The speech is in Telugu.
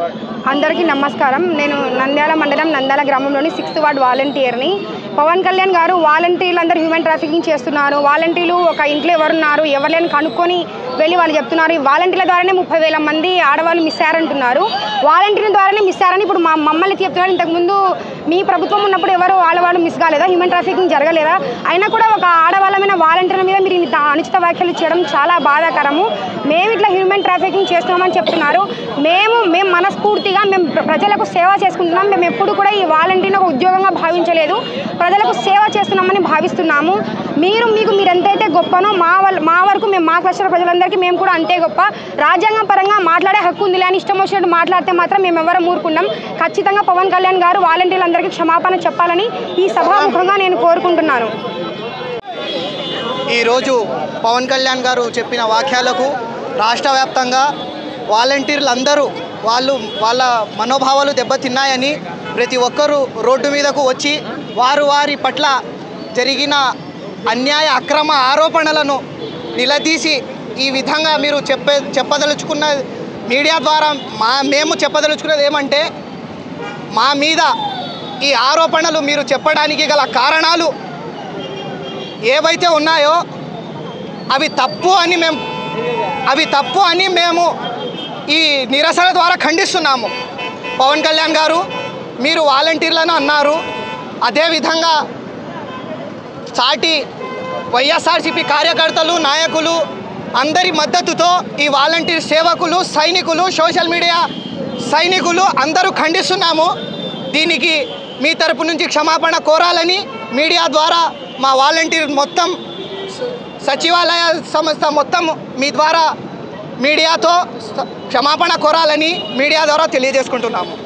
అందరికీ నమస్కారం నేను నంద్యాల మండలం నంద్యాల గ్రామంలోని సిక్స్త్ వార్డ్ వాలంటీర్ని పవన్ కళ్యాణ్ గారు వాలంటీర్లు అందరూ హ్యూమన్ ట్రాఫికింగ్ చేస్తున్నారు వాలంటీర్లు ఒక ఇంట్లో ఎవరున్నారు ఎవరు లేని కనుక్కొని వెళ్ళి వాళ్ళు చెప్తున్నారు ఈ వాలంటీర్ల ద్వారానే ముప్పై వేల మంది ఆడవాళ్ళు మిస్ అయ్యారంటున్నారు వాలంటీర్ల ద్వారానే మిస్ అయ్యారని ఇప్పుడు మా మమ్మల్ని చెప్తున్నారు ఇంతకుముందు మీ ప్రభుత్వం ఉన్నప్పుడు ఎవరు ఆడవాళ్ళు మిస్ కాలేదా హ్యూమన్ ట్రాఫికింగ్ జరగలేదా అయినా కూడా ఒక ఆడవాళ్ళమైన వాలంటీర్ల మీద మీరు ఇంత అనుచిత వ్యాఖ్యలు చేయడం చాలా బాధాకరము మేము ఇట్లా హ్యూమన్ ట్రాఫికింగ్ చేస్తున్నామని చెప్తున్నారు మేము మేము మనస్ఫూర్తిగా మేము ప్ర- ప్రజలకు సేవ చేసుకుంటున్నాం మేము ఎప్పుడు కూడా ఈ వాలంటీర్ని ఒక ఉద్యోగంగా భావించలేదు ప్రజలకు సేవ చేస్తున్నామని భావిస్తున్నాము మీరు మీకు మీరు ఎంతైతే గొప్పనో మా వల్ మా వరకు మేము మా కష్ట ప్రజలందరికీ మేము కూడా అంతే గొప్ప రాజ్యాంగం పరంగా మాట్లాడే హక్కు ఉంది అని ఇష్టం వచ్చినట్టు మాట్లాడితే మాత్రం మేము ఎవరం ఊరుకున్నాం ఖచ్చితంగా పవన్ కళ్యాణ్ గారు వాలంటీర్లందరికీ క్షమాపణ చెప్పాలని ఈ సభాముఖంగా నేను కోరుకుంటున్నాను ఈరోజు పవన్ కళ్యాణ్ గారు చెప్పిన వాక్యాలకు రాష్ట్ర వ్యాప్తంగా వాలంటీర్లు అందరూ వాళ్ళు వాళ్ళ మనోభావాలు దెబ్బతిన్నాయని ప్రతి ఒక్కరూ రోడ్డు మీదకు వచ్చి వారు వారి పట్ల జరిగిన అన్యాయ అక్రమ ఆరోపణలను నిలదీసి ఈ విధంగా మీరు చెప్పే చెప్పదలుచుకున్న మీడియా ద్వారా మా మేము చెప్పదలుచుకున్నది ఏమంటే మా మీద ఈ ఆరోపణలు మీరు చెప్పడానికి గల కారణాలు ఏవైతే ఉన్నాయో అవి తప్పు అని మేము అవి తప్పు అని మేము ఈ నిరసన ద్వారా ఖండిస్తున్నాము పవన్ కళ్యాణ్ గారు మీరు వాలంటీర్లను అన్నారు అదేవిధంగా సాటి వైఎస్ఆర్సీపీ కార్యకర్తలు నాయకులు అందరి మద్దతుతో ఈ వాలంటీర్ సేవకులు సైనికులు సోషల్ మీడియా సైనికులు అందరూ ఖండిస్తున్నాము దీనికి మీ తరపు నుంచి క్షమాపణ కోరాలని మీడియా ద్వారా మా వాలంటీర్ మొత్తం స- సచివాలయ సంస్థ మొత్తం మీ ద్వారా మీడియాతో స- క్షమాపణ కోరాలని మీడియా ద్వారా తెలియజేసుకుంటున్నాము